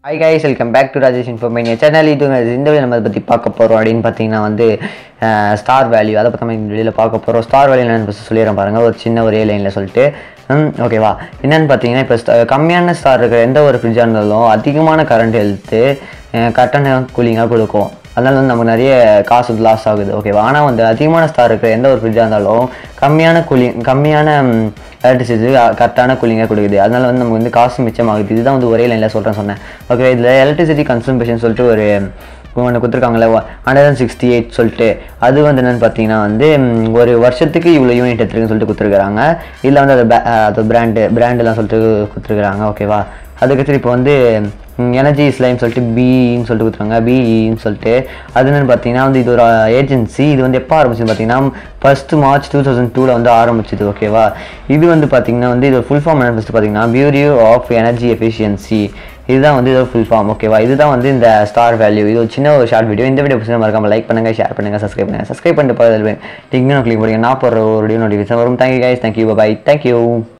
high guys welcome back to Rajesh Informania channel இது இந்த video நம்ம அதை பற்றி பார்க்க போகிறோம் அப்படின்னு பார்த்தீங்கன்னா வந்து ஸ்டார் வேல்யூ அதை பற்றி நம்ம இந்த வீடியோவில் பார்க்க போகிறோம் ஸ்டார் வேல்யூ என்னன்னு ஃபஸ்ட்டு சொல்லிடுறேன் பாருங்கள் ஒரு சின்ன ஒரு லைனில் சொல்லிட்டு ம், ஓகேவா என்னென்னு பார்த்தீங்கன்னா இப்போ ஸ்ட- கம்மியான ஸ்டார் இருக்கிற எந்த ஒரு ஃப்ரிட்ஜாக இருந்தாலும் அதிகமான கரண்ட் இழுத்து கட்டண கூலிங்காக கொடுக்கும் அதனால வந்து நமக்கு நிறைய காசு லாஸ் ஆகுது ஓகேவா ஆனால் வந்து அதிகமான ஸ்டார் இருக்கிற எந்த ஒரு ஃப்ரிட்ஜாக இருந்தாலும் கம்மியான கூலிங் கம்மியான எலக்ட்ரிசிட்டி கரெக்டான கூலிங்காக கொடுக்குது அதனால வந்து நமக்கு வந்து காசு மிச்சமாகுது இதுதான் வந்து ஒரே லைனில் சொல்கிறேன் சொன்னேன் ஓகே இதில் எலக்ட்ரிசிட்டி கன்சம்பேஷன் சொல்லிட்டு ஒரு ஒன்று கொடுத்துருக்காங்களே ஹண்ட்ரட் அண்ட் சிக்ஸ்டி எயிட் சொல்லிட்டு அது வந்து என்னென்னு பார்த்தீங்கன்னா வந்து ம், ஒரு வருஷத்துக்கு இவ்வளோ யூனிட் எடுத்துருக்குன்னு சொல்லிட்டு கொடுத்துருக்காங்க இதில் வந்து அது ba- அது பிராண்டு பிராண்டுலாம் சொல்லிட்டு கொடுத்துருக்குறாங்க ஓகேவா அதுக்கடுத்து இப்போ வந்து எனர்ஜி ஸ்லைம் சொல்லிட்டு பின்னு சொல்லிட்டு கொடுத்துருக்காங்க பிஇன்னு சொல்லிட்டு அது என்னென்னு பார்த்தீங்கன்னா வந்து இது ஒரு ஏஜென்சி இது வந்து எப்போ ஆரம்பிச்சுன்னு பார்த்தீங்கன்னா ஃபஸ்ட்டு மார்ச் டூ தௌசண்ட் டூவில் வந்து ஆரம்பிச்சது ஓகேவா இது வந்து பார்த்தீங்கன்னா வந்து இது ஃபுல் ஃபார்ம் என்ன ஃபஸ்ட்டு பார்த்தீங்கன்னா பியூரியோ ஆஃப் எனர்ஜி எஃபிஷியன்சி இதுதான் வந்து இதோட ஃபுல் ஃபார்ம் ஓகேவா இதுதான் வந்து இந்த ஸ்டார் வேல்யூ இது ஒரு சின்ன ஒரு ஷார்ட் வீடியோ இந்த வீடியோ பிடிச்சா மறக்காம லைக் பண்ணுங்க ஷேர் பண்ணுங்க சப்ஸ்கிரைப் பண்ணுங்க சப்ஸ்கிரைப் பண்ணிட்டு பக்கத்தில் டிங்கும் கிளிக் பண்ணுங்க நான் போடுற ஒரு வீடியோ நோட்டிஃபிகேஷன் வரும் thank you guys thank you bye thank you